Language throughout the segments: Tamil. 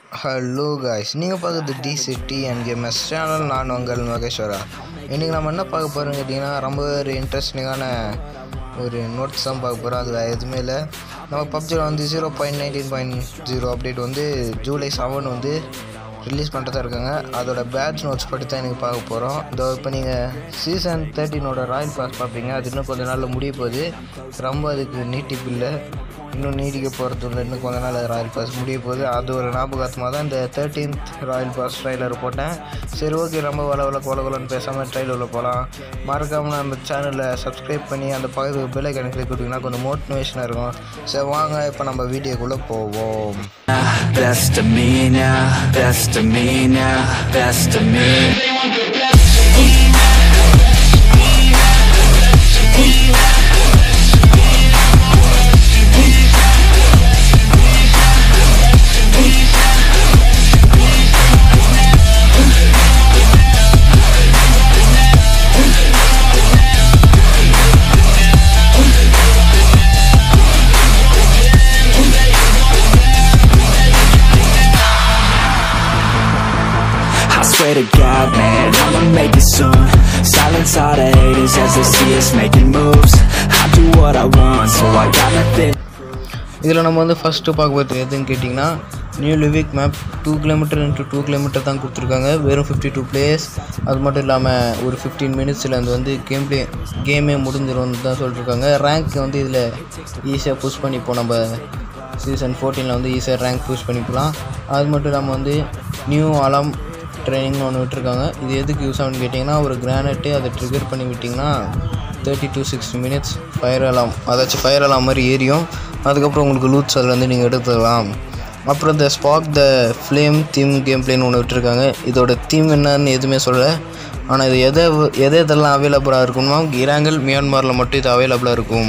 ஹலோ காய்ஸ் நீங்கள் பார்க்குறது D city and games channel நான் உங்கள் மகேஸ்வரா இன்றைக்கி நம்ம என்ன பார்க்க போகிறோம்னு கேட்டிங்கன்னா ரொம்ப ஒரு இன்ட்ரெஸ்டிங்கான ஒரு நோட்ஸ் தான் பார்க்க போகிறோம் அது வேறு எதுவுமே இல்லை நம்ம பப்ஜியில் வந்து zero point nineteen point zero update வந்து ஜூலை செவன் வந்து ரிலீஸ் பண்ணுறதா இருக்காங்க அதோட பேட்ச் நோட்ஸ் பற்றி தான் எனக்கு பார்க்க போகிறோம் இதோ இப்போ நீங்கள் சீசன் தேர்ட்டினோட ராயல் பாஸ் பார்ப்பீங்க அது இன்னும் கொஞ்ச நாளில் முடிய போகுது ரொம்ப அதுக்கு நீட்டிப்பு இல்லை இன்னும் நீடிக்க போகிறது இல்லை இன்னும் கொஞ்ச நாள் ராயல் பாஸ் முடிய போகுது அது ஒரு ஞாபகத்தமாக தான் இந்த தேர்ட்டீன்த் ராயல் பாஸ் ட்ரைலர் போட்டேன் சரி ஓகே ரொம்ப வள வள கொல கொலன்னு பேசாமல் ட்ரைலரில் போகலாம் மறக்காமல் அந்த சேனலை சப்ஸ்கிரைப் பண்ணி அந்த பக்கத்துக்கு பெல் ஐக்கனை கிளிக் கொடுத்தீங்கன்னா கொஞ்சம் மோட்டிவேஷனாக இருக்கும் சரி வாங்க இப்போ நம்ம வீடியோக்குள்ளே போவோம் Best of me now, best of me now, best of me. I swear to God, man, I'ma make it soon Silence all the haters as they see us making moves I do what I want, so I got nothing இதில் நம்ம வந்து ஃபஸ்ட்டு பார்க்க போகிறது எதுன்னு கேட்டிங்கன்னா new Livik map two kilometre into two kilometre தான் கொடுத்துருக்காங்க வெறும் ஃபிஃப்டி டூ பிளேயர்ஸ் அது மட்டும் இல்லாமல் ஒரு ஃபிஃப்டீன் மினிட்ஸில் அது வந்து கேம் ப்ளே கேமே முடிஞ்சிரும்னு தான் சொல்லியிருக்காங்க ரேங்க் வந்து இதில் ஈஸியாக புஷ் பண்ணிப்போம் நம்ம சீசன் ஃபோர்டீனில் வந்து ஈஸியாக ரேங்க் புஷ் பண்ணிக்கலாம் அது மட்டும் இல்லாமல் வந்து நியூ அலாம் ட்ரைனிங்னு ஒன்று விட்டுருக்காங்க இது எதுக்கு யூஸ் ஆகுன்னு கேட்டிங்கன்னா ஒரு கிரானைட்டு அதை ட்ரிகர் பண்ணி விட்டிங்கன்னா thirty to sixty minutes fire alarm அதாச்சும் ஃபயர் அலாம் மாதிரி ஏரியும் அதுக்கப்புறம் உங்களுக்கு லூட்ஸ் அதில் வந்து நீங்கள் எடுத்துக்கலாம் அப்புறம் இந்த spark the flame theme game பிளேன்னு ஒன்று விட்டுருக்காங்க இதோட தீம் என்னன்னு எதுவுமே சொல்லலை ஆனால் இது எதை எதை எதெல்லாம் அவைலபிளாக இருக்கும்னா இராங்கல் மியான்மரில் மட்டும் இது அவைலபிளாக இருக்கும்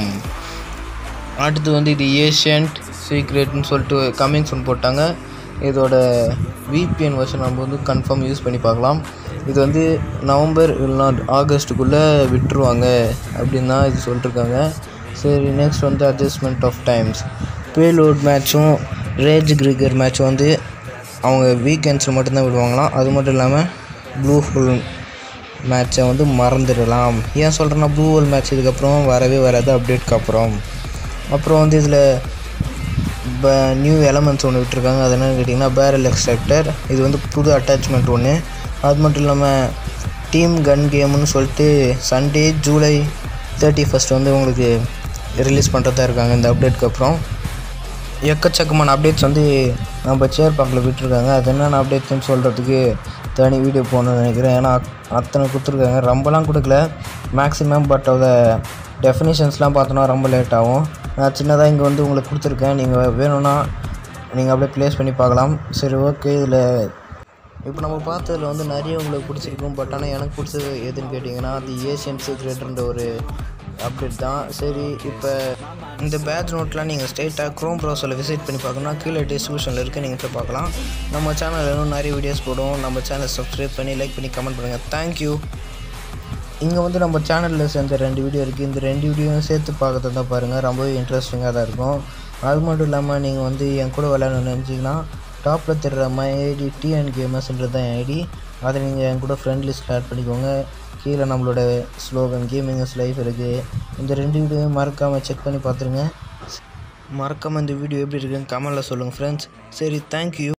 அடுத்து வந்து இது ஏஷியன்ட் சீக்ரெட்னு சொல்லிட்டு கம்மிங் சூன் போட்டாங்க இதோட விபிஎன் வெர்ஷன் நம்ம வந்து கன்ஃபார்ம் யூஸ் பண்ணி பார்க்கலாம் இது வந்து நவம்பர் இல்லைனா ஆகஸ்ட்டுக்குள்ளே விட்டுருவாங்க அப்படின்னு தான் இது சொல்லிட்டுருக்காங்க சரி நெக்ஸ்ட் வந்து அட்ஜஸ்ட்மெண்ட் ஆஃப் டைம்ஸ் பேலோட் மேட்ச்சும் ரேஜ் கிரிகர் மேட்ச்சும் வந்து அவங்க வீக்கெண்ட்ஸில் மட்டும்தான் விடுவாங்களாம் அது மட்டும் இல்லாமல் ப்ளூ ஹோல் மேட்ச்சை வந்து மறந்துடலாம் ஏன் சொல்கிறேன்னா ப்ளூ ஹோல் மேட்ச் இதுக்கப்புறம் வரவே வராது அப்டேட்க்கு அப்புறம் அப்புறம் வந்து இதில் இப்போ நியூ எலமெண்ட்ஸ் ஒன்று விட்டுருக்காங்க அது என்னன்னு கேட்டிங்கன்னா பேரல் எக்ஸ்ட்ராக்டர் இது வந்து புது அட்டாச்மெண்ட் ஒன்று அது மட்டும் இல்லாமல் டீம் கன் கேம்னு சொல்லிட்டு சண்டே ஜூலை தேர்ட்டி ஃபஸ்ட் வந்து உங்களுக்கு ரிலீஸ் பண்ணுறதா இருக்காங்க இந்த அப்டேட்க்கு அப்புறம் எக்கச்சக்கமான அப்டேட்ஸ் வந்து நம்ம சேர் பார்க்கில் விட்டுருக்காங்க அது என்னென்ன அப்டேட்ஸ்னு சொல்கிறதுக்கு தனி வீடியோ போகணுன்னு நினைக்கிறேன் ஏன்னா அத்- அத்தனை கொடுத்துருக்காங்க ரொம்பலாம் கொடுக்கல மேக்ஸிமம் பட் அதை டெஃபினிஷன்ஸ்லாம் பார்த்தோன்னா ரொம்ப லேட் ஆகும் நான் சின்னதாக இங்கே வந்து உங்களுக்கு கொடுத்துருக்கேன் நீங்கள் வேணும்னா நீங்கள் அப்படியே ப்ளேஸ் பண்ணி பார்க்கலாம் சரி ஓகே இதில் இப்போ நம்ம பார்த்ததுல வந்து நிறைய உங்களுக்கு பிடிச்சிருக்கும் பட் ஆனால் எனக்கு பிடிச்சது எதுன்னு கேட்டிங்கன்னா அது ஏசியன் சீக்ரெட்ன்ற ஒரு அப்டேட் தான் சரி இப்போ இந்த பேட்ச் நோட்லாம் நீங்கள் ஸ்ட்ரைட்டாக க்ரோம் ப்ரௌசரில் விசிட் பண்ணி பார்க்கணும்னா கீழே டிஸ்கிரிப்ஷனில் இருக்குது நீங்கள் போய் பார்க்கலாம் நம்ம சேனலில் இன்னும் நிறைய வீடியோஸ் போடுவோம் நம்ம சேனலை சப்ஸ்கிரைப் பண்ணி லைக் பண்ணி கமெண்ட் பண்ணுங்கள் தேங்க்யூ இங்கே வந்து நம்ம சேனலில் சேர்ந்த ரெண்டு வீடியோ இருக்குது இந்த ரெண்டு வீடியோவும் சேர்த்து பார்க்கறது தான் பாருங்கள் ரொம்பவே இன்ட்ரெஸ்டிங்காக தான் இருக்கும் அது மட்டும் இல்லாமல் நீங்கள் வந்து என் கூட விளையாடணும்னு நினச்சிங்கன்னா டாப்பில் தெரிற மை ஐடி டி அண்ட் கேமர்ஸ்ன்றது தான் என் ஐடி அதை நீங்கள் என் கூட ஃப்ரெண்ட் லிஸ்ட்டில் ஆட் பண்ணிக்கோங்க கீழே நம்மளோட ஸ்லோகன் கேமிங் இஸ் லைஃப் இருக்குது இந்த ரெண்டு வீடியோவும் மறக்காமல் செக் பண்ணி பார்த்துருங்க மறக்காமல் இந்த வீடியோ எப்படி இருக்குன்னு கமெண்டில் சொல்லுங்கள் ஃப்ரெண்ட்ஸ் சரி தேங்க்யூ